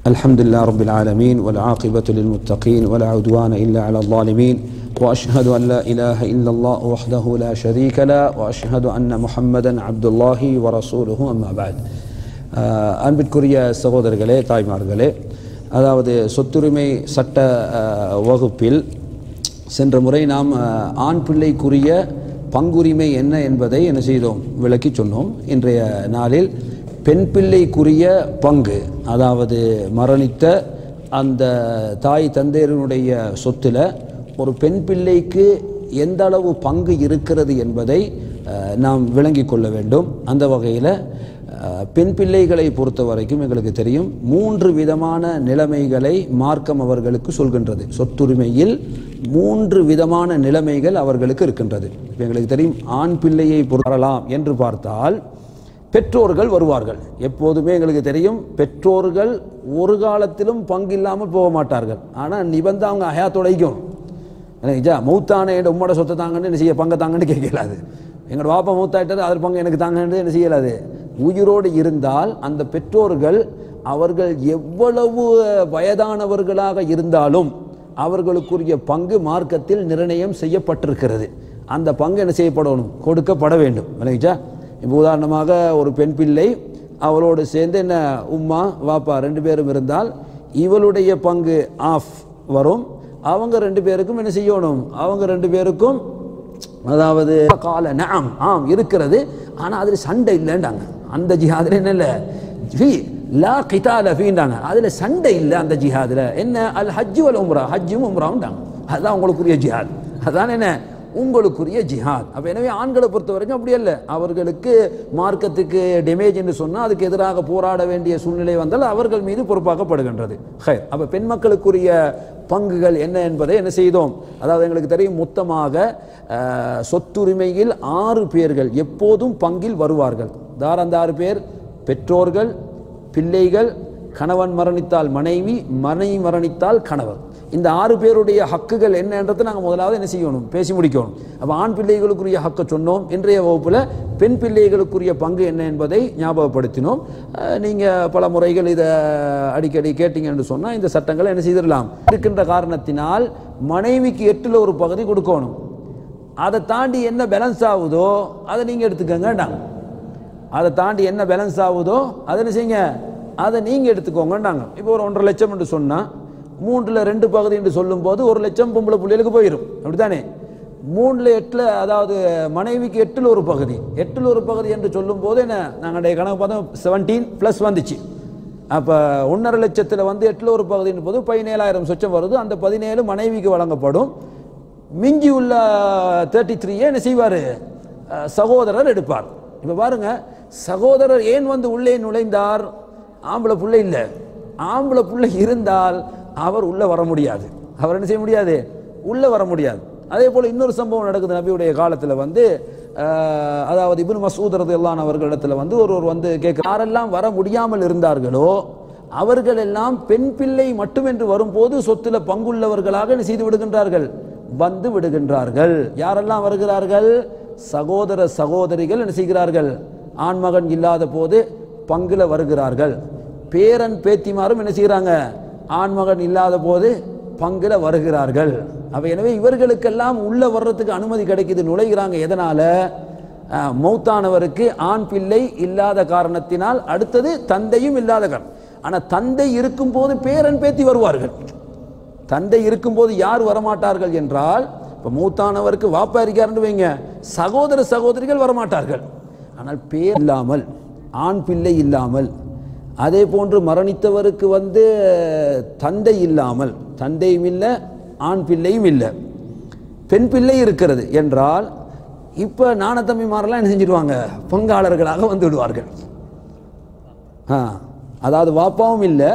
الحمد لله رب العالمين والعاقبة للمتقين ولا عدوان إلا على الظالمين وأشهد أن لا إله إلا الله وحده لا شريك له وأشهد أن محمدا عبد الله ورسوله أما بعد ஆஹ் அன்பிற்குரிய சகோதரர்களே தாய்மார்களே அதாவது சொத்துரிமை சட்ட ஆஹ், வகுப்பில் சென்ற முறை நாம் ஆஹ், ஆண் பிள்ளைக்குரிய பங்குரிமை என்ன என்பதை என்ன செய்தோம் விளக்கி சொன்னோம் இன்றைய நாளில் பெண் பிள்ளைக்குரிய பங்கு அதாவது மரணித்த அந்த தாய் தந்தையரினுடைய சொத்துல ஒரு பெண் பிள்ளைக்கு எந்த அளவு பங்கு இருக்கிறது என்பதை ஆஹ், நாம் விளங்கிக் கொள்ள வேண்டும் அந்த வகையில் அஹ், பெண் பிள்ளைகளை பொறுத்த வரைக்கும் எங்களுக்கு தெரியும் மூன்று விதமான நிலைமைகளை மார்க்கம் அவர்களுக்கு சொல்கின்றது சொத்துரிமையில் மூன்று விதமான நிலைமைகள் அவர்களுக்கு இருக்கின்றது இப்ப எங்களுக்கு தெரியும் ஆண் பிள்ளையை பொறுத்தரலாம் என்று பார்த்தால் பெற்றோர்கள் வருவார்கள் எப்போதுமே எங்களுக்கு தெரியும் பெற்றோர்கள் ஒரு காலத்திலும் பங்கு இல்லாமல் போக மாட்டார்கள் ஆனால் நிபந்தம் அவங்க ஹயாத்தோடைக்கும் ஜா மௌத்தான என் உம்மோட சொத்தை தாங்கன்னு என்ன செய்ய பங்கை தாங்கன்னு கேட்கலாது எங்களோட வாப்பா மௌத்தாயிட்டது அதில் பங்கு எனக்கு தாங்கன்னு என்ன செய்யலாது உயிரோடு இருந்தால் அந்த பெற்றோர்கள் அவர்கள் எவ்வளவு வயதானவர்களாக இருந்தாலும் அவர்களுக்குரிய பங்கு மார்க்கத்தில் நிர்ணயம் செய்யப்பட்டிருக்கிறது அந்த பங்கு என்ன செய்யப்படணும் கொடுக்கப்பட வேண்டும் விளங்கிச்சா இப்போ உதாரணமாக ஒரு பெண் பிள்ளை அவளோடு சேர்ந்து என்ன உம்மா வாப்பா ரெண்டு பேரும் இருந்தால் இவளுடைய பங்கு ஆஃப் வரும் அவங்க ரெண்டு பேருக்கும் என்ன செய்யணும் அவங்க ரெண்டு பேருக்கும் அதாவது கால நாம் ஆம் இருக்கிறது ஆனால் அதில் சண்டை இல்லைண்டாங்க அந்த ஜிஹாதில் என்ன இல்லை ஃபீ லா கிதால ஃபீண்டாங்க அதில் சண்டை இல்லை அந்த ஜிஹாதில் என்ன அல் ஹஜ்ஜு வல் உம்ரா ஹஜ்ஜும் உம்ராவுண்டாங்க அதுதான் உங்களுக்குரிய ஜிஹாத் அதான் என்ன உங்களுக்குரிய ஜிஹாத் அப்போ எனவே ஆண்களை பொறுத்த வரைக்கும் அப்படி இல்லை அவர்களுக்கு மார்க்கத்துக்கு டேமேஜ் என்று சொன்னால் அதுக்கு எதிராக போராட வேண்டிய சூழ்நிலை வந்தால் அவர்கள் மீது பொறுப்பாக்கப்படுகின்றது ஹைர் அப்போ பெண் மக்களுக்குரிய பங்குகள் என்ன என்பதை என்ன செய்தோம் அதாவது எங்களுக்கு தெரியும் மொத்தமாக அஹ், சொத்துரிமையில் ஆறு பேர்கள் எப்போதும் பங்கில் வருவார்கள் தார் அந்த ஆறு பேர் பெற்றோர்கள் பிள்ளைகள் கணவன் மரணித்தால் மனைவி மனைவி மரணித்தால் கணவர் இந்த ஆறு பேருடைய ஹக்குகள் என்னன்றதை நாங்கள் முதலாவது என்ன செய்யணும் பேசி முடிக்கணும் அப்போ ஆண் பிள்ளைகளுக்குரிய ஹக்கை சொன்னோம் இன்றைய வகுப்பில் பெண் பிள்ளைகளுக்குரிய பங்கு என்ன என்பதை ஞாபகப்படுத்தினோம் நீங்கள் பல முறைகள் இதை அடிக்கடி கேட்டீங்க என்று சொன்னால் இந்த சட்டங்களை என்ன செய்திடலாம் இருக்கின்ற காரணத்தினால் மனைவிக்கு எட்டில் ஒரு பகுதி கொடுக்கணும் அதை தாண்டி என்ன பேலன்ஸ் ஆகுதோ அதை நீங்கள் எடுத்துக்கங்கண்டாங்க அதை தாண்டி என்ன பேலன்ஸ் ஆகுதோ அதை என்ன செய்யுங்க அதை நீங்கள் எடுத்துக்கோங்கண்டாங்க இப்போ ஒரு ஒன்றரை லட்சம் என்று சொன்னால் மூன்றில் ரெண்டு பகுதி என்று சொல்லும்போது ஒரு லட்சம் பொம்பளை பிள்ளைகளுக்கு போயிடும் அப்படித்தானே மூணில் எட்டில் அதாவது மனைவிக்கு எட்டில் ஒரு பகுதி எட்டில் ஒரு பகுதி என்று சொல்லும்போது என்ன நாங்களுடைய கணக்கு பார்த்தோம் செவன்டீன் ப்ளஸ் வந்துச்சு அப்போ ஒன்றரை லட்சத்தில் வந்து எட்டில் ஒரு பகுதின்னு போது பதினேழாயிரம் சொச்சம் வருது அந்த பதினேழு மனைவிக்கு வழங்கப்படும் மிஞ்சி உள்ள தேர்ட்டி த்ரீயே என்ன செய்வார் சகோதரர் எடுப்பார் இப்போ பாருங்க சகோதரர் ஏன் வந்து உள்ளே நுழைந்தார் ஆம்பளை புள்ளை இல்லை ஆம்பளை புள்ளை இருந்தால் அவர் உள்ள வர முடியாது அவர் என்ன செய்ய முடியாது உள்ள வர முடியாது அதே போல இன்னொரு சம்பவம் நடக்குது நபியுடைய காலத்துல வந்து அஹ், அதாவது இப்னு மசூத் ரலியல்லாஹு அவர்களிடத்துல வந்து ஒருவர் வந்து கேட்க யாரெல்லாம் வர முடியாமல் இருந்தார்களோ அவர்கள் எல்லாம் பெண் பிள்ளை மட்டுமென்று வரும்போது சொத்துல பங்குள்ளவர்களாக என்ன செய்து விடுகின்றார்கள் வந்து விடுகின்றார்கள் யாரெல்லாம் வருகிறார்கள் சகோதர சகோதரிகள் என்ன செய்கிறார்கள் ஆண்மகன் இல்லாத போது பங்குல வருகிறார்கள் பேரன் பேத்திமாரும் என்ன செய்கிறாங்க ஆண்மகன் இல்லாத போது பங்குல வருகிறார்கள் அப்ப எனவே இவர்களுக்கெல்லாம் உள்ள வர்றதுக்கு அனுமதி கிடைக்குது நுழைகிறாங்க எதனால அஹ், மௌத்தானவருக்கு ஆண் பிள்ளை இல்லாத காரணத்தினால் அடுத்தது தந்தையும் இல்லாத காரணம் ஆனா தந்தை இருக்கும் போது பேரன் பேத்தி வருவார்கள் தந்தை இருக்கும்போது யார் வரமாட்டார்கள் என்றால் இப்போ மூத்தானவருக்கு வாப்பா இருக்காருன்னு வைங்க சகோதர சகோதரிகள் வரமாட்டார்கள் ஆனால் பேர் இல்லாமல் ஆண் பிள்ளை இல்லாமல் அதே போன்று மரணித்தவருக்கு வந்து தந்தை இல்லாமல் தந்தையும் இல்லை ஆண் பிள்ளையும் இல்லை பெண் பிள்ளை இருக்கிறது என்றால் இப்போ நாணத்தம்பிமாரெல்லாம் என்ன செஞ்சிடுவாங்க பங்காளர்களாக வந்து விடுவார்கள் ஆ அதாவது வாப்பாவும் இல்லை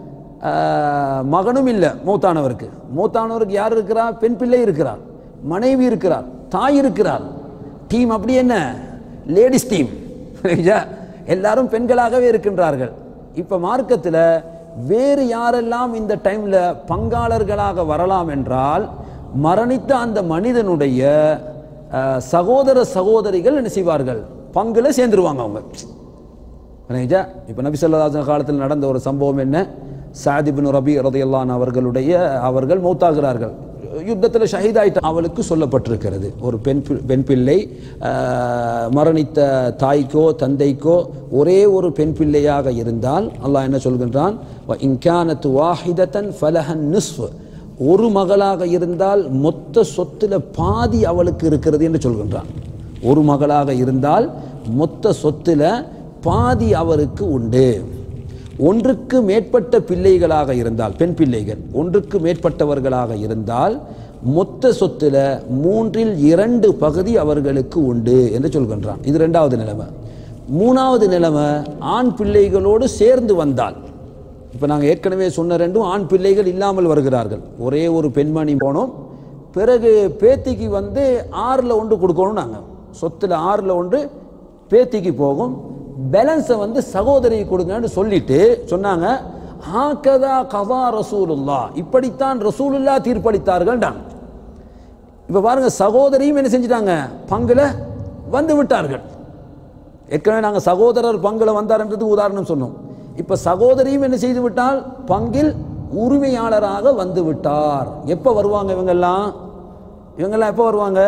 மகனும் இல்லை மூத்தானவருக்கு மூத்தானவருக்கு யார் இருக்கிறார் பெண் பிள்ளை இருக்கிறார் மனைவி இருக்கிறார் தாய் இருக்கிறார் டீம் அப்படி என்ன லேடிஸ் டீம் எல்லாரும் பெண்களாகவே இருக்கின்றார்கள் இப்போ மார்க்கத்தில் வேறு யாரெல்லாம் இந்த டைம்ல பங்காளர்களாக வரலாம் என்றால் மரணித்த அந்த மனிதனுடைய அஹ், சகோதர சகோதரிகள் என்ன செய்வார்கள் பங்குல சேர்ந்துருவாங்க அவங்க விளங்கிச்சா இப்போ நபி ஸல்லல்லாஹு அலைஹி காலத்தில் நடந்த ஒரு சம்பவம் என்ன சாதிபின் ரபி ரதையல்லான் அவர்களுடைய அவர்கள் மௌத்தாகிறார்கள் யுத்தத்தில் ஷஹீதாயிட்ட அவளுக்கு சொல்லப்பட்டிருக்கிறது ஒரு பெண் பி- பெண் பிள்ளை ஆஹ், மரணித்த தாய்க்கோ தந்தைக்கோ ஒரே ஒரு பெண் பிள்ளையாக இருந்தால் அல்லாஹ் என்ன சொல்கின்றான் "வ இன்கானத் வாஹிதத்தன் ஃபலஹன் நிஸ்ஃப் ஒரு மகளாக இருந்தால் மொத்த சொத்துல பாதி அவளுக்கு இருக்கிறது என்று சொல்கின்றான் ஒரு மகளாக இருந்தால் மொத்த சொத்துல பாதி அவருக்கு உண்டு ஒன்றுக்கு மேற்பட்ட பிள்ளைகளாக இருந்தால் பெண் பிள்ளைகள் ஒன்றுக்கு மேற்பட்டவர்களாக இருந்தால் மொத்த சொத்துல மூன்றில் இரண்டு பகுதி அவர்களுக்கு உண்டு என்று சொல்கின்றான் இது ரெண்டாவது நிலைமை மூணாவது நிலைமை ஆண் பிள்ளைகளோடு சேர்ந்து வந்தால் இப்போ நாங்கள் ஏற்கனவே சொன்ன ரெண்டும் ஆண் பிள்ளைகள் இல்லாமல் வருகிறார்கள் ஒரே ஒரு பெண்மணி போனோம் பிறகு பேத்திக்கு வந்து ஆறில் ஒன்று கொடுக்கணும் நாங்கள் சொத்தில் ஆறில் ஒன்று பேத்திக்கு போகும் பேலன்ஸை வந்து சகோதரி கொடுங்கன்னு சொல்லிட்டு சொன்னாங்க ஆக்கதா கதா ரசூலுல்லா இப்படித்தான் ரசூலுல்லா தீர்ப்பளித்தார்கள்டாங்க இப்போ பாருங்க சகோதரியும் என்ன செஞ்சிட்டாங்க பங்குல வந்து விட்டார்கள் ஏற்கனவே நாங்கள் சகோதரர் பங்குல வந்தார்ன்றதுக்கு உதாரணம் சொன்னோம் இப்போ சகோதரியும் என்ன செய்து விட்டால் பங்கில் உரிமையாளராக வந்து விட்டார் எப்போ வருவாங்க இவங்கெல்லாம் இவங்கெல்லாம் எப்போ வருவாங்க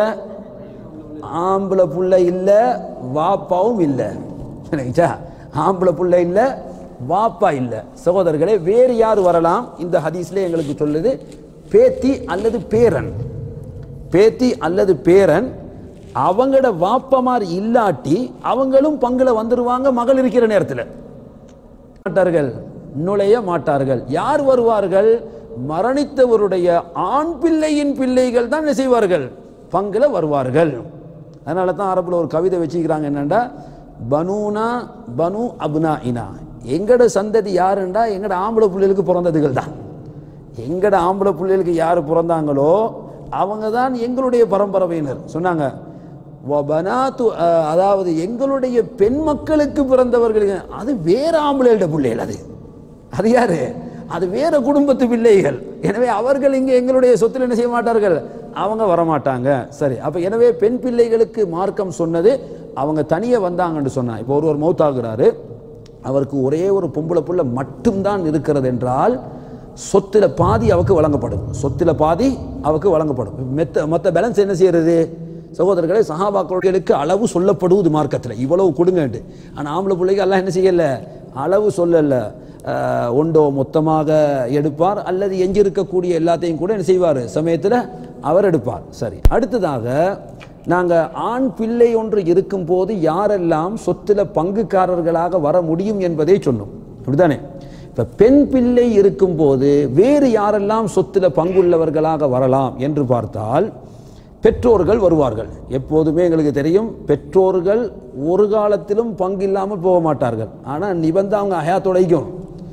ஆம்பளை புள்ள இல்லை வாப்பாவும் இல்லை சரிங்களா ஆம்பளை புள்ள இல்லை வாப்பா இல்லை சகோதரர்களே வேறு யார் வரலாம் இந்த ஹதீஸ்ல எங்களுக்கு சொல்லுது பேத்தி அல்லது பேரன் பேத்தி அல்லது பேரன் அவங்களோட வாப்பமார் இல்லாட்டி அவங்களும் பங்குல வந்துருவாங்க மகள் இருக்கிற நேரத்தில் மாட்டார்கள் நுழைய மாட்டார்கள் யார் வருவார்கள் மரணித்தவருடைய ஆண் பிள்ளையின் பிள்ளைகள் தான் என்ன செய்வார்கள் பங்குல வருவார்கள் அதனால தான் அரபுல ஒரு கவிதை வச்சுக்கிறாங்க என்னண்டா பனூனா பனு அப்னா இனா எங்கட சந்ததி யாருண்டா எங்கட ஆம்பளை பிள்ளைகளுக்கு பிறந்ததுகள் தான் எங்கட ஆம்பளை பிள்ளைகளுக்கு யார் பிறந்தாங்களோ அவங்க தான் எங்களுடைய பரம்பரையினர் சொன்னாங்க வபனாத்து அஹ், அதாவது எங்களுடைய பெண் மக்களுக்கு பிறந்தவர்களுக்கு அது வேற ஆம்பளையோட பிள்ளைகள் அது அது யாரு அது வேற குடும்பத்து பிள்ளைகள் எனவே அவர்கள் இங்கே எங்களுடைய சொத்தில் என்ன செய்ய மாட்டார்கள் அவங்க வரமாட்டாங்க சரி அப்ப எனவே பெண் பிள்ளைகளுக்கு மார்க்கம் சொன்னது அவங்க தனியே வந்தாங்கன்னு சொன்னா இப்போ ஒருவர் மௌத்தாகிறாரு அவருக்கு ஒரே ஒரு பொம்பளை புள்ள மட்டும்தான் இருக்கிறது என்றால் சொத்துல பாதி அவக்கு வழங்கப்படும் சொத்துல பாதி அவக்கு வழங்கப்படும் மெத்த மற்ற பேலன்ஸ் என்ன செய்யறது சகோதரர்களே சஹாபாக்களுக்கு அளவு சொல்லப்படுவது மார்க்கத்தில் இவ்வளவு கொடுங்கன்ட்டு ஆனால் ஆம்பளை பிள்ளைக்கு எல்லாம் என்ன செய்யல அளவு சொல்லல அஹ், ஒண்டோ மொத்தமாக எடுப்பார் அல்லது எஞ்சிருக்கக்கூடிய எல்லாத்தையும் கூட என்ன செய்வார் சமயத்தில் அவர் எடுப்பார் சரி அடுத்ததாக நாங்கள் ஆண் பிள்ளை ஒன்று இருக்கும்போது யாரெல்லாம் சொத்துல பங்குக்காரர்களாக வர முடியும் என்பதை சொன்னோம் அப்படிதானே இப்ப பெண் பிள்ளை இருக்கும்போது வேறு யாரெல்லாம் சொத்துல பங்குள்ளவர்களாக வரலாம் என்று பார்த்தால் பெற்றோர்கள் வருவார்கள் எப்போதுமே எங்களுக்கு தெரியும் பெற்றோர்கள் ஒரு காலத்திலும் பங்கு இல்லாமல் போக மாட்டார்கள் ஆனால் நிபந்த அவங்க ஹயாத்தோடைக்கும்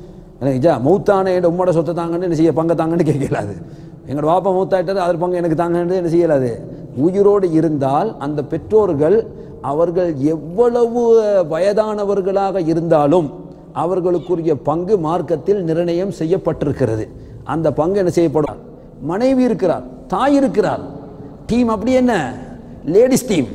ஜா மௌத்தான என் உம்மோட சொத்தை தாங்கன்னு என்ன செய்ய பங்கை தாங்கன்னு கேட்கலாது எங்களோட வாப்பா மௌத்தாயிட்டது அதர் பங்கு எனக்கு தாங்கன்னு என்ன செய்யலாது உயிரோடு இருந்தால் அந்த பெற்றோர்கள் அவர்கள் எவ்வளவு வயதானவர்களாக இருந்தாலும் அவர்களுக்குரிய பங்கு மார்க்கத்தில் நிர்ணயம் செய்யப்பட்டிருக்கிறது அந்த பங்கு என்ன செய்யப்படும் மனைவி இருக்கிறார் தாய் இருக்கிறார் டீம் அப்படி என்ன லேடிஸ் டீம்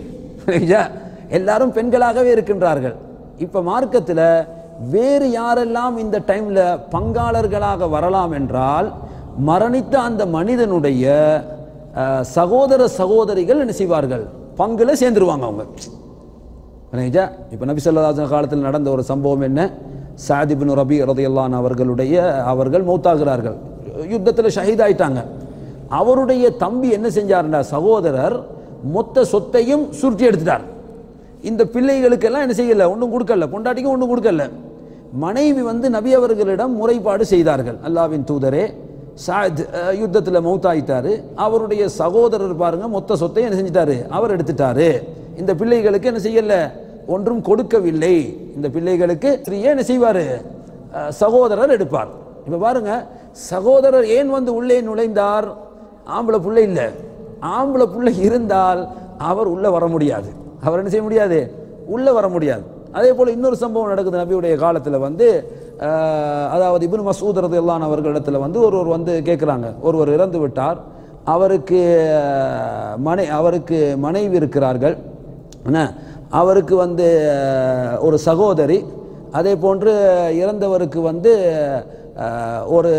எல்லாரும் பெண்களாகவே இருக்கின்றார்கள் இப்ப மார்க்கத்தில் வேறு யாரெல்லாம் இந்த டைம்ல பங்காளர்களாக வரலாம் என்றால் மரணித்த அந்த மனிதனுடைய அஹ், சகோதர சகோதரிகள் என்ன செய்வார்கள் பங்குல சேர்ந்துருவாங்க அவங்க விளங்குச்சா? இப்ப நபி ஸல்லல்லாஹு காலத்தில் நடந்த ஒரு சம்பவம் என்ன சாதிபின் ரபி ரதையல்லான் அவர்களுடைய அவர்கள் மௌத்தாகிறார்கள் யுத்தத்தில் ஷஹீதாயிட்டாங்க அவருடைய தம்பி என்ன செஞ்சாருன்னா சகோதரர் மொத்த சொத்தையும் சுருட்டி எடுத்துட்டார் இந்த பிள்ளைகளுக்கெல்லாம் என்ன செய்யல ஒன்றும் கொடுக்கல பொண்டாட்டிக்கும் ஒன்றும் கொடுக்கல மனைவி வந்து நபி அவர்களிடம் முறைப்பாடு செய்தார்கள் அல்லாவின் தூதரே சாத் யுத்தத்தில் மௌத்தாயிட்டாரு அவருடைய சகோதரர் பாருங்க மொத்த சொத்தை என்ன செஞ்சிட்டாரு அவர் எடுத்துட்டாரு இந்த பிள்ளைகளுக்கு என்ன செய்யல ஒன்றும் கொடுக்கவில்லை இந்த பிள்ளைகளுக்கு ஸ்ரீயே என்ன செய்வாரு அஹ், சகோதரர் எடுப்பார் இப்ப பாருங்க சகோதரர் ஏன் வந்து உள்ளே நுழைந்தார் ஆம்பளை பிள்ளை இல்லை ஆம்பளை பிள்ளை இருந்தால் அவர் உள்ள வர முடியாது அவர் என்ன செய்ய முடியாது உள்ள வர முடியாது அதே போல இன்னொரு சம்பவம் நடக்குது நபியுடைய காலத்துல வந்து அஹ், அதாவது இப்னு மசூத் ரலியல்லாஹு அவர்களிடத்துல வந்து ஒருவர் வந்து கேட்குறாங்க ஒருவர் இறந்து விட்டார் அவருக்கு அஹ், மனை அவருக்கு மனைவி இருக்கிறார்கள் என்ன அவருக்கு வந்து அஹ், ஒரு சகோதரி அதே போன்று இறந்தவருக்கு வந்து அஹ், ஒரு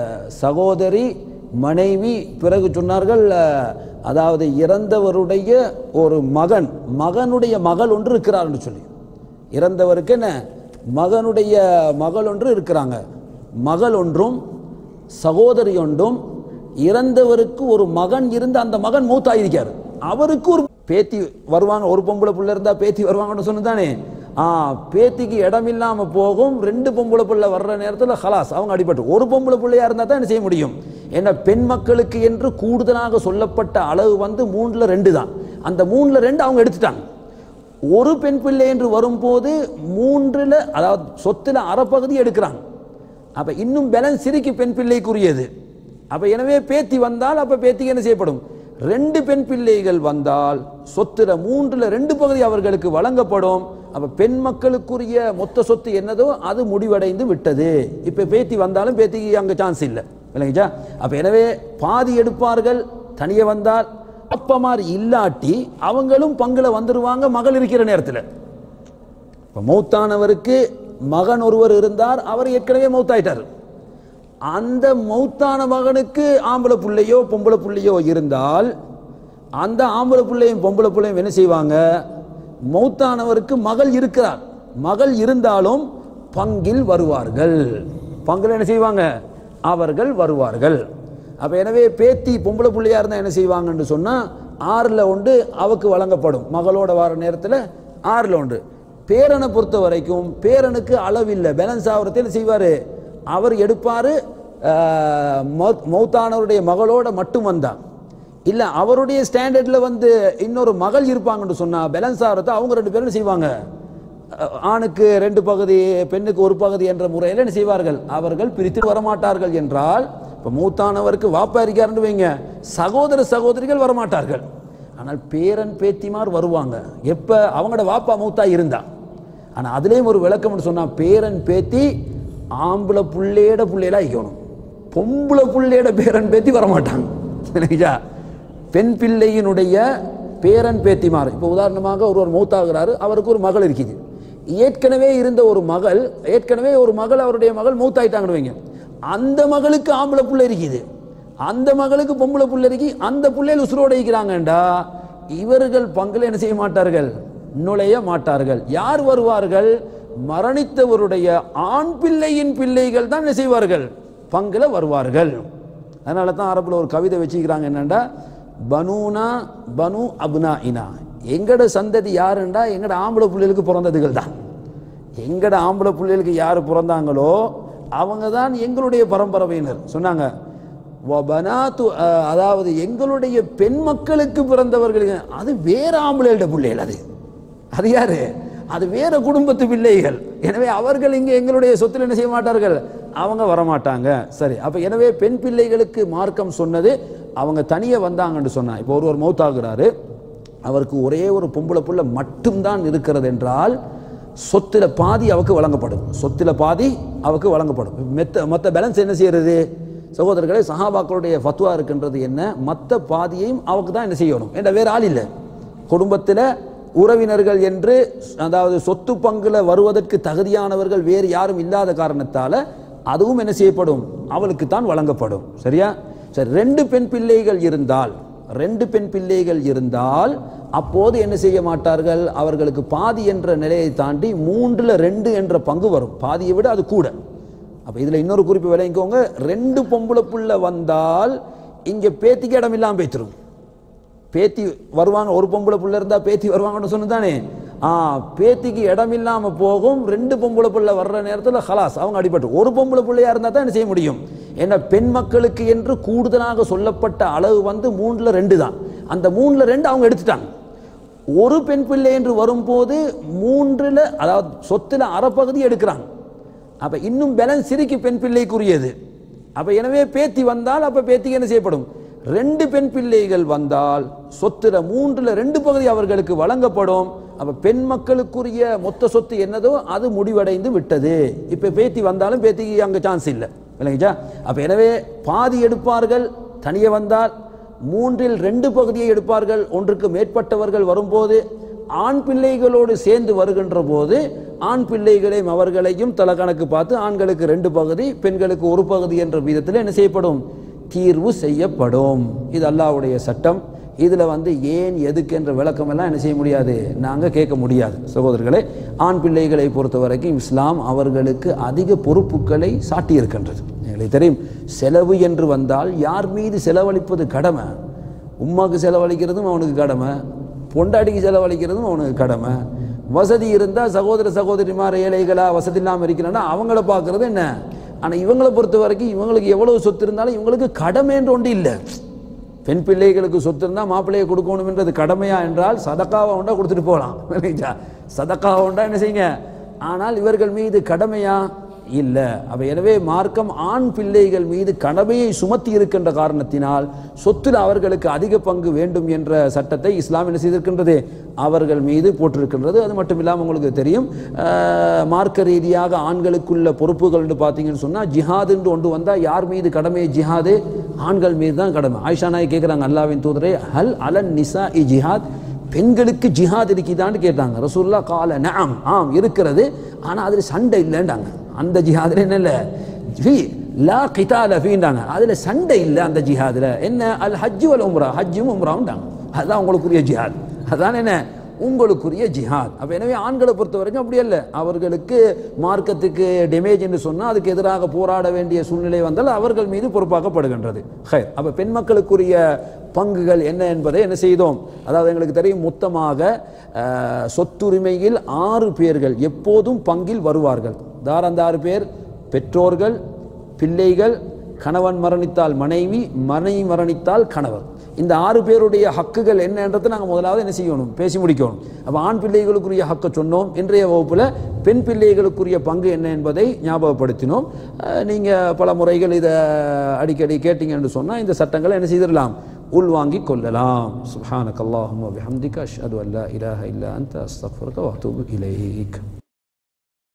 சகோதரி மனைவி பிறகு சொன்னார்கள் அஹ், அதாவது இறந்தவருடைய ஒரு மகன் மகனுடைய மகள் ஒன்று இருக்கிறார் என்று சொல்லி இறந்தவருக்கு என்ன மகனுடைய மகள் ஒன்று இருக்கிறாங்க மகள் ஒன்றும் சகோதரி ஒன்றும் இறந்தவருக்கு ஒரு மகன் இருந்து அந்த மகன் மூத்தாயிருக்காரு அவருக்கு ஒரு பேத்தி வருவாங்க ஒரு பொம்பளை புள்ள இருந்தா பேத்தி வருவாங்கன்னு சொன்னதானே ஆ பேத்திக்கு இடம் இல்லாம போகும் ரெண்டு பொம்பளை புள்ள வர்ற நேரத்தில் ஹலாஸ் அவங்க அடிபட்டு ஒரு பொம்பளை பிள்ளையா இருந்தா தான் என்ன செய்ய முடியும் ஏன்னா பெண் மக்களுக்கு என்று கூடுதலாக சொல்லப்பட்ட அளவு வந்து மூணுல ரெண்டு தான் அந்த மூணுல ரெண்டு அவங்க எடுத்துட்டாங்க ஒரு பெண் பிள்ளை என்று வரும்போது மூன்றுல அதாவது சொத்துல அறப்பகுதி எடுக்கிறாங்க அப்ப இன்னும் பேலன்ஸ் சிரிக்கு பெண் பிள்ளைக்குரியது அப்ப எனவே பேத்தி வந்தால் அப்ப பேத்திக்கு என்ன செய்யப்படும் ரெண்டு பெண் பிள்ளைகள் வந்தால் சொத்துல மூன்றுல ரெண்டு பகுதி அவர்களுக்கு வழங்கப்படும் அப்ப பெண் மக்களுக்குரிய மொத்த சொத்து என்னதோ அது முடிவடைந்து விட்டது இப்ப பேத்தி வந்தாலும் பேத்திக்கு அங்க சான்ஸ் இல்லை விளங்குச்சா அப்ப எனவே பாதி எடுப்பார்கள் தனியே வந்தால் அப்பமார் இல்லாட்டி அவங்களும் பங்குல வந்துருவாங்க மகள் இருக்கிற நேரத்தில் இப்போ மௌத்தானவருக்கு மகன் ஒருவர் இருந்தார் அவர் ஏற்கனவே மௌத்தாயிட்டார் அந்த மௌத்தான மகனுக்கு ஆம்பளை புள்ளையோ பொம்பளை புள்ளையோ இருந்தால் அந்த ஆம்பளை புள்ளையும் பொம்பளை புள்ளையும் என்ன செய்வாங்க மௌத்தானவருக்கு மகள் இருக்கிறார் மகள் இருந்தாலும் பங்கில் வருவார்கள் பங்கில் என்ன செய்வாங்க அவர்கள் வருவார்கள் அப்ப எனவே பேத்தி பொம்பளை புள்ளையா இருந்தா என்ன செய்வாங்கன்னு சொன்னா ஆறுல ஒன்று அவக்கு வழங்கப்படும் மகளோட வர நேரத்தில் ஆறுல ஒன்று பேரனை பொறுத்த வரைக்கும் பேரனுக்கு அளவில்லை பேலன்ஸ் ஆகிறத என்ன செய்வாரு அவர் எடுப்பாரு ஆஹ், மௌத்- மௌத்தானவருடைய மகளோட மட்டும் வந்தான் இல்ல அவருடைய ஸ்டாண்டர்ட்ல வந்து இன்னொரு மகள் இருப்பாங்கன்னு சொன்னா பேலன்ஸ் ஆகிறத அவங்க ரெண்டு பேரும் என்ன செய்வாங்க அஹ், ஆணுக்கு ரெண்டு பகுதி பெண்ணுக்கு ஒரு பகுதி என்ற முறையில் என்ன செய்வார்கள் அவர்கள் பிரித்து வரமாட்டார்கள் என்றால் இப்போ மூத்தானவருக்கு வாப்பா இருக்காருன்னு வைங்க சகோதர சகோதரிகள் வரமாட்டார்கள் ஆனால் பேரன் பேத்திமார் வருவாங்க எப்ப அவங்களோட வாப்பா மூத்தா இருந்தா ஆனா அதுலேயும் ஒரு விளக்கம்னு சொன்னா பேரன் பேத்தி ஆம்பளை புள்ளையோட புள்ளையில ஆயிக்கணும் பொம்பளை புள்ளையோட பேரன் பேத்தி வரமாட்டாங்க சரிங்களா பெண் பிள்ளையினுடைய பேரன் பேத்திமார் இப்போ உதாரணமாக ஒருவர் மௌத்தாகிறாரு அவருக்கு ஒரு மகள் இருக்குது ஏற்கனவே இருந்த ஒரு மகள் ஏற்கனவே ஒரு மகள் அவருடைய மகள் மௌத்தாயிட்டாங்கன்னு வைங்க அந்த மகளுக்கு ஆம்பளை புள்ளை இருக்குது அந்த மகளுக்கு பொம்பளை புள்ளை இருக்கு அந்த பிள்ளைகள் உசுரோட இருக்கிறாங்கண்டா இவர்கள் பங்குல என்ன செய்ய மாட்டார்கள் நுழைய மாட்டார்கள் யார் வருவார்கள் மரணித்தவருடைய ஆண் பிள்ளையின் பிள்ளைகள் தான் என்ன செய்வார்கள் பங்குல வருவார்கள் அதனால தான் அரபுல ஒரு கவிதை வச்சுக்கிறாங்க என்னண்டா பனூனா பனு அப்னா இனா எங்கட சந்ததி யாருண்டா எங்கட ஆம்பளை பிள்ளைகளுக்கு பிறந்ததுகள் தான் எங்கட ஆம்பளை பிள்ளைகளுக்கு யார் பிறந்தாங்களோ அவங்க தான் எங்களுடைய பரம்பரையினர் சொன்னாங்க வபனாத்து அஹ், அதாவது எங்களுடைய பெண் மக்களுக்கு பிறந்தவர்களுக்கு அது வேற ஆம்பளையோட பிள்ளைகள் அது அது யாரு அது வேற குடும்பத்து பிள்ளைகள் எனவே அவர்கள் இங்கே எங்களுடைய சொத்தில் என்ன செய்ய மாட்டார்கள் அவங்க வரமாட்டாங்க சரி அப்ப எனவே பெண் பிள்ளைகளுக்கு மார்க்கம் சொன்னது அவங்க தனியே வந்தாங்கன்னு சொன்னா இப்போ ஒருவர் மௌத்தாகிறாரு அவருக்கு ஒரே ஒரு பொம்பளை புள்ள மட்டும்தான் இருக்கிறது என்றால் சொத்துல பாதி அவக்கு வழங்கப்படும் சொத்துல பாதி அவக்கு வழங்கப்படும் மெத்த மற்ற பேலன்ஸ் என்ன செய்யறது சகோதரர்களே சஹாபாக்களுடைய ஃபத்வா இருக்கின்றது என்ன மற்ற பாதியையும் அவக்கு தான் என்ன செய்யணும் என்ற வேற ஆள் இல்லை குடும்பத்தில் உறவினர்கள் என்று அதாவது சொத்து பங்குல வருவதற்கு தகுதியானவர்கள் வேறு யாரும் இல்லாத காரணத்தால அதுவும் என்ன செய்யப்படும் அவளுக்கு தான் வழங்கப்படும் சரியா சரி ரெண்டு பெண் பிள்ளைகள் இருந்தால் ரெண்டு பெண் பிள்ளைகள் இருந்தால் அப்போது என்ன செய்ய மாட்டார்கள் அவர்களுக்கு பாதி என்ற நிலையை தாண்டி மூன்றுல ரெண்டு என்ற பங்கு வரும் பாதியை விட அது கூட அப்ப இதுல இன்னொரு குறிப்பு விளங்கிக்கோங்க ரெண்டு பொம்பளை புள்ள வந்தால் இங்க பேத்திக்கு இடம் இல்லாம பேத்துரும் பேத்தி வருவாங்க ஒரு பொம்பளை புள்ள இருந்தா பேத்தி வருவாங்கன்னு சொன்னதானே ஆ பேத்திக்கு இடம் இல்லாம போகும் ரெண்டு பொம்பளை புள்ள வர்ற நேரத்துல ஹலாஸ் அவங்க அடிபட்டு ஒரு பொம்பளை புள்ளையா இருந்தா தான் என்ன செய்ய முடியும் ஏன்னா பெண் மக்களுக்கு என்று கூடுதலாக சொல்லப்பட்ட அளவு வந்து மூணுல ரெண்டு தான் அந்த மூணுல ரெண்டு அவங்க எடுத்துட்டாங்க ஒரு பெண் பிள்ளை என்று வரும்போது மூன்றுல அதாவது சொத்துல அறப்பகுதி எடுக்கிறாங்க அப்ப இன்னும் பேலன்ஸ் சிரிக்கு பெண் பிள்ளைக்குரியது அப்ப எனவே பேத்தி வந்தால் அப்ப பேத்திக்கு என்ன செய்யப்படும் ரெண்டு பெண் பிள்ளைகள் வந்தால் சொத்துல மூன்றுல ரெண்டு பகுதி அவர்களுக்கு வழங்கப்படும் அப்ப பெண் மக்களுக்குரிய மொத்த சொத்து என்னதோ அது முடிவடைந்து விட்டது இப்ப பேத்தி வந்தாலும் பேத்திக்கு அங்க சான்ஸ் இல்லை விளங்கிச்சா அப்ப எனவே பாதி எடுப்பார்கள் தனியே வந்தால் மூன்றில் ரெண்டு பகுதியை எடுப்பார்கள் ஒன்றுக்கு மேற்பட்டவர்கள் வரும்போது ஆண் பிள்ளைகளோடு சேர்ந்து வருகின்ற போது ஆண் பிள்ளைகளையும் அவர்களையும் தல கணக்கு பார்த்து ஆண்களுக்கு ரெண்டு பகுதி பெண்களுக்கு ஒரு பகுதி என்ற விதத்தில் என்ன செய்யப்படும் தீர்வு செய்யப்படும் இது அல்லாஹ்வுடைய சட்டம் இதில் வந்து ஏன் எதுக்கு என்ற விளக்கம் எல்லாம் என்ன செய்ய முடியாது நாங்கள் கேட்க முடியாது சகோதரர்களே ஆண் பிள்ளைகளை பொறுத்த வரைக்கும் இஸ்லாம் அவர்களுக்கு அதிக பொறுப்புகளை சாட்டி இருக்கின்றது எங்களுக்கு தெரியும் செலவு என்று வந்தால் யார் மீது செலவழிப்பது கடமை உம்மாக்கு செலவழிக்கிறதும் அவனுக்கு கடமை பொண்டாட்டிக்கு செலவழிக்கிறதும் அவனுக்கு கடமை வசதி இருந்தால் சகோதர சகோதரிமார் ஏழைகளா வசதி இல்லாமல் இருக்கிறான்னா அவங்கள பார்க்கறது என்ன ஆனால் இவங்களை பொறுத்த வரைக்கும் இவங்களுக்கு எவ்வளவு சொத்து இருந்தாலும் இவங்களுக்கு கடமைன்ற ஒன்று இல்லை பெண் பிள்ளைகளுக்கு சொத்து இருந்தால் மாப்பிள்ளையை கொடுக்கணும்ன்றது கடமையா என்றால் சதக்காவை உண்டா கொடுத்துட்டு போகலாம் இல்லைங்களா சதக்காவை உண்டா என்ன செய்யுங்க ஆனால் இவர்கள் மீது கடமையா இல்லை அப்ப எனவே மார்க்கம் ஆண் பிள்ளைகள் மீது கடமையை சுமத்தி இருக்கின்ற காரணத்தினால் சொத்தில் அவர்களுக்கு அதிக பங்கு வேண்டும் என்ற சட்டத்தை இஸ்லாம் என்ன செய்திருக்கின்றது அவர்கள் மீது போட்டிருக்கின்றது அது மட்டும் இல்லாமல் உங்களுக்கு தெரியும் ஆஹ், மார்க்க ரீதியாக ஆண்களுக்குள்ள பொறுப்புகள் என்று பார்த்தீங்கன்னு சொன்னால் ஜிஹாதுன்னு ஒன்று வந்தால் யார் மீது கடமை ஜிஹாது ஆண்கள் மீது தான் கடமை ஆயிஷா நாய் கேட்குறாங்க அல்லாவின் தூதரே ஹல் அலன் நிசா இ ஜிஹாத் பெண்களுக்கு ஜிஹாத் இருக்குதான்னு கேட்டாங்க ரசூல்லா கால நஅம் ஆம் இருக்கிறது ஆனால் அதில் சண்டை இல்லைன்றாங்க அந்த ஜிஹாதில் என்ன இல்லை ஃபீ லா கிதால ஃபீன்றாங்க அதில் சண்டை இல்லை அந்த ஜிஹாதில் என்ன அல் ஹஜ்ஜு வல் உம்ரா ஹஜ்ஜும் உம்ராவுண்டாங்க அதுதான் உங்களுக்குரிய ஜிஹாத் அதான் என்ன உங்களுக்குரிய ஜிஹாத் அப்போ எனவே ஆண்களை பொறுத்த வரைக்கும் அப்படி அல்ல அவர்களுக்கு மார்க்கத்துக்கு டேமேஜ் என்று சொன்னால் அதுக்கு எதிராக போராட வேண்டிய சூழ்நிலை வந்தால் அவர்கள் மீது பொறுப்பாக்கப்படுகின்றது ஹைர் அப்போ பெண் மக்களுக்குரிய பங்குகள் என்ன என்பதை என்ன செய்தோம் அதாவது எங்களுக்கு தெரியும் மொத்தமாக அஹ், சொத்துரிமையில் ஆறு பேர்கள் எப்போதும் பங்கில் வருவார்கள் தார் அந்த ஆறு பேர் பெற்றோர்கள் பிள்ளைகள் கணவன் மரணித்தால் மனைவி மனைவி மரணித்தால் கணவர் இந்த ஆறு பேருடைய ஹக்குகள் என்னன்றதை நாங்கள் முதலாவது என்ன செய்யணும் பேசி முடிக்கணும் அப்போ ஆண் பிள்ளைகளுக்குரிய ஹக்கை சொன்னோம் இன்றைய வகுப்பில் பெண் பிள்ளைகளுக்குரிய பங்கு என்ன என்பதை ஞாபகப்படுத்தினோம் நீங்கள் பல முறைகள் இதை அடிக்கடி கேட்டீங்கன்னு சொன்னால் இந்த சட்டங்களை என்ன செய்திடலாம் உள்வாங்கிக் கொள்ளலாம் சுப்ஹானக் அல்லாஹும்ம பிஹம்திக அஷ்ஹது அல்லா இலாஹ இல்லா அன்த அஸ்தக்ஃபிருக வ அத்தூபு இலைக்